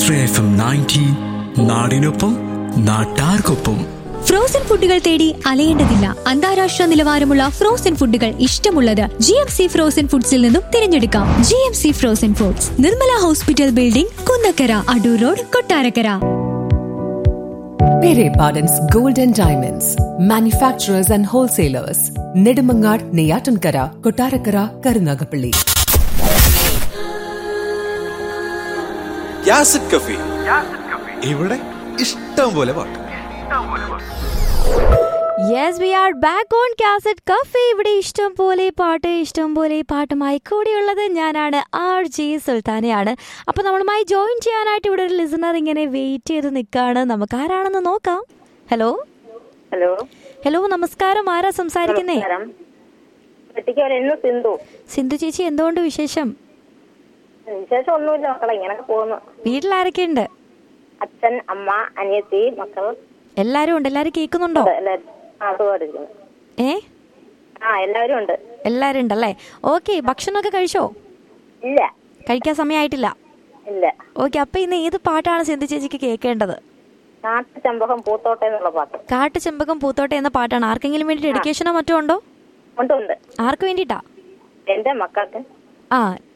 ആശ്രയ F M ninety നാടിനൊപ്പം നാട്ടാർക്കൊപ്പം frozen ഫുഡുകൾ തേടി അലയേണ്ടതില്ല അന്താരാഷ്ട്ര നിലവാരമുള്ള ഫ്രോസൺ ഫുഡുകൾ ഇഷ്ടമുള്ളത് ജി എം സി ഫ്രോസൺ ഫുഡ്സിൽ നിന്നും തിരഞ്ഞെടുക്കാം G M C frozen foods Nirmala hospital building Kunnakkara Adoor road Kottarakkara Pere Pardon's Gold and Diamonds, manufacturers and wholesalers, Nedumangad, Neyatankara, Kotarakara, Karunagapalli. യാസിഡ് കഫി ഇവിടെ ഇഷ്ടം പോലെ പാട്ട് yes we are back on cassette cafe ഇവിടെ ഇഷ്ടം പോലെ പാട്ട് ഇഷ്ടം പോലെ പാട്ടുമായി കൂടിയുള്ളത് ഞാനാണ് ആർ ജി സുൽത്താനയാണ് അപ്പോൾ നമ്മളുമായി ജോയിൻ ചെയ്യാനായിട്ട് ഇവിടെ ഒരു ലിസണർ ഇങ്ങനെ വെയിറ്റ് ചെയ്ത് നിൽക്കുകയാണ് നമുക്ക് ആരാണെന്ന് നോക്കാം ഹലോ ഹലോ ഹലോ നമസ്കാരം ആരാ സംസാരിക്കുന്നേ നമസ്കാരം വെട്ടിക്കോല ഇന്ന് സിന്ധു സിന്ധു ചേച്ചി എന്തുകൊണ്ട് വിശേഷം വിശേഷം ഒന്നുമില്ല മക്കളെ ഇങ്ങനൊക്കെ പോകുന്നു വീട്ടിൽ ആരൊക്കെയുണ്ട് അച്ഛൻ അമ്മ അനിയത്തി മക്കൾ എല്ലാരും ഉണ്ട് എല്ലാരും കേൾക്കുന്നുണ്ടോ ഉണ്ട് എല്ലാവരും ആ സുഖമായിട്ടിരിക്കുന്നു ഏ ആ എല്ലാവരും ഉണ്ട് എല്ലാരും ഉണ്ടല്ലേ ഓക്കെ ഭക്ഷണമൊക്കെ കഴിച്ചോ ഇല്ല കഴിക്കാൻ സമയമായിട്ടില്ല ഇല്ല ഓക്കെ അപ്പൊ ഇന്ന് ഏത് പാട്ടാണ് സിന്ധു ചേച്ചിക്ക് കേൾക്കേണ്ടത് നാട്ടു ചെമ്പകം പൂത്തോട്ടെ എന്നുള്ള പാട്ട് കാട്ടു ചെമ്പകം പൂത്തോട്ടെ എന്ന പാട്ടാണ് ആർക്കെങ്കിലും വേണ്ടി ഡെഡിക്കേഷനോ മറ്റോ ഉണ്ടോ ഉണ്ട് ഉണ്ട് ആർക്ക് വേണ്ടിയിട്ടാ എന്റെ മക്കൾക്ക് ആ